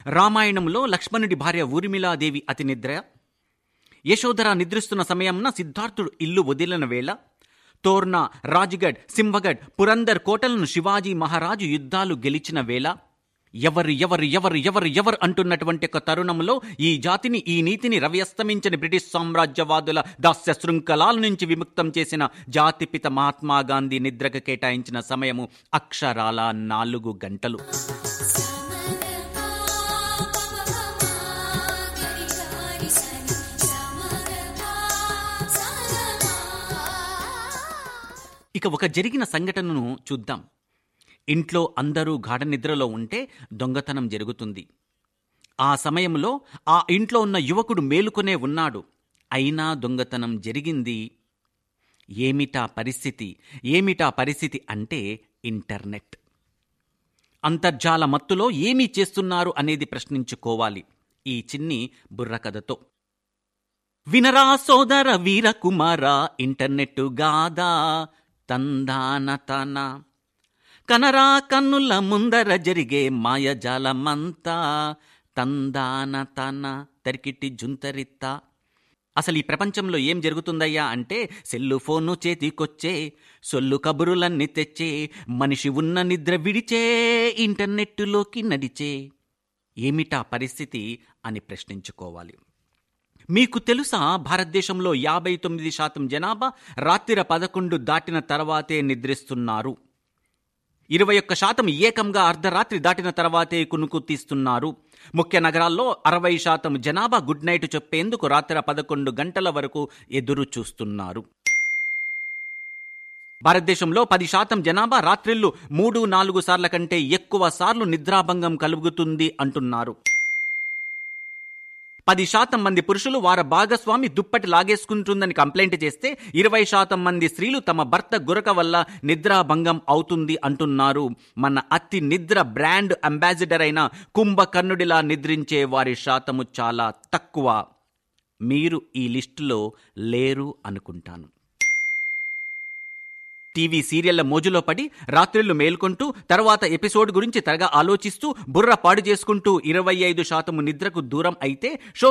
రామాయణంలో లక్ష్మణుడి భార్య ఊర్మిళాదేవి అతి నిద్ర యశోధర నిద్రిస్తున్న సమయంన సిద్ధార్థుడు ఇల్లు వదిలిన వేళ తోర్న రాజ్గఢ్ సింహగఢ్ పురందర్ కోటలను శివాజీ మహారాజు యుద్ధాలు గెలిచిన వేళ ఎవరు ఎవరు ఎవరు ఎవరు ఎవరు అంటున్నటువంటి ఒక తరుణంలో ఈ జాతిని ఈ నీతిని రవ్యస్తమించని బ్రిటిష్ సామ్రాజ్యవాదుల దాస్య శృంఖలాల నుంచి విముక్తం చేసిన జాతిపిత మహాత్మా గాంధీ నిద్రకు కేటాయించిన సమయము అక్షరాల నాలుగు గంటలు ఇక ఒక జరిగిన సంఘటనను చూద్దాం ఇంట్లో అందరూ గాఢ నిద్రలో ఉంటే దొంగతనం జరుగుతుంది ఆ సమయంలో ఆ ఇంట్లో ఉన్న యువకుడు మేలుకొనే ఉన్నాడు అయినా దొంగతనం జరిగింది ఏమిటా పరిస్థితి ఏమిటా పరిస్థితి అంటే ఇంటర్నెట్ అంతర్జాల మత్తులో ఏమీ చేస్తున్నారు అనేది ప్రశ్నించుకోవాలి ఈ చిన్ని బుర్రకథతో వినరా సోదర వీరకుమార ఇంటర్నెట్ గాదా తందాన తన కనరా కన్నుల ముందర జరిగే మాయజాలమంతా తందాన తన తరికిట్టి జుంతరిత్త అసలు ఈ ప్రపంచంలో ఏం జరుగుతుందయ్యా అంటే సెల్లు ఫోను చేతికొచ్చే సొల్లు కబురులన్నీ తెచ్చే మనిషి ఉన్న నిద్ర విడిచే ఇంటర్నెట్టులోకి నడిచే ఏమిటా పరిస్థితి అని ప్రశ్నించుకోవాలి మీకు తెలుసా భారతదేశంలో యాభై తొమ్మిది శాతం జనాభా రాత్రి పదకొండు దాటిన తర్వాతే నిద్రిస్తున్నారు ఇరవై ఒక్క శాతం ఏకంగా అర్ధరాత్రి దాటిన తర్వాతే కునుకు తీస్తున్నారు ముఖ్య నగరాల్లో అరవై శాతం జనాభా గుడ్ నైట్ చెప్పేందుకు రాత్రి పదకొండు గంటల వరకు ఎదురు చూస్తున్నారు భారతదేశంలో పది శాతం జనాభా రాత్రిళ్ళు మూడు నాలుగు సార్ల కంటే ఎక్కువ సార్లు నిద్రాభంగం కలుగుతుంది అంటున్నారు పది శాతం మంది పురుషులు వారి భాగస్వామి దుప్పటి లాగేసుకుంటుందని కంప్లైంట్ చేస్తే ఇరవై శాతం మంది స్త్రీలు తమ భర్త గురక వల్ల నిద్రాభంగం అవుతుంది అంటున్నారు మన అతి నిద్ర బ్రాండ్ అంబాసిడర్ అయిన కుంభకర్ణుడిలా నిద్రించే వారి శాతము చాలా తక్కువ మీరు ఈ లిస్టులో లేరు అనుకుంటాను టీవీ సీరియళ్ల మోజులో పడి రాత్రిళ్ళు మేల్కొంటూ తర్వాత ఎపిసోడ్ గురించి తరగా ఆలోచిస్తూ బుర్ర పాడు చేసుకుంటూ ఇరవై ఐదు శాతము నిద్రకు దూరం అయితే షో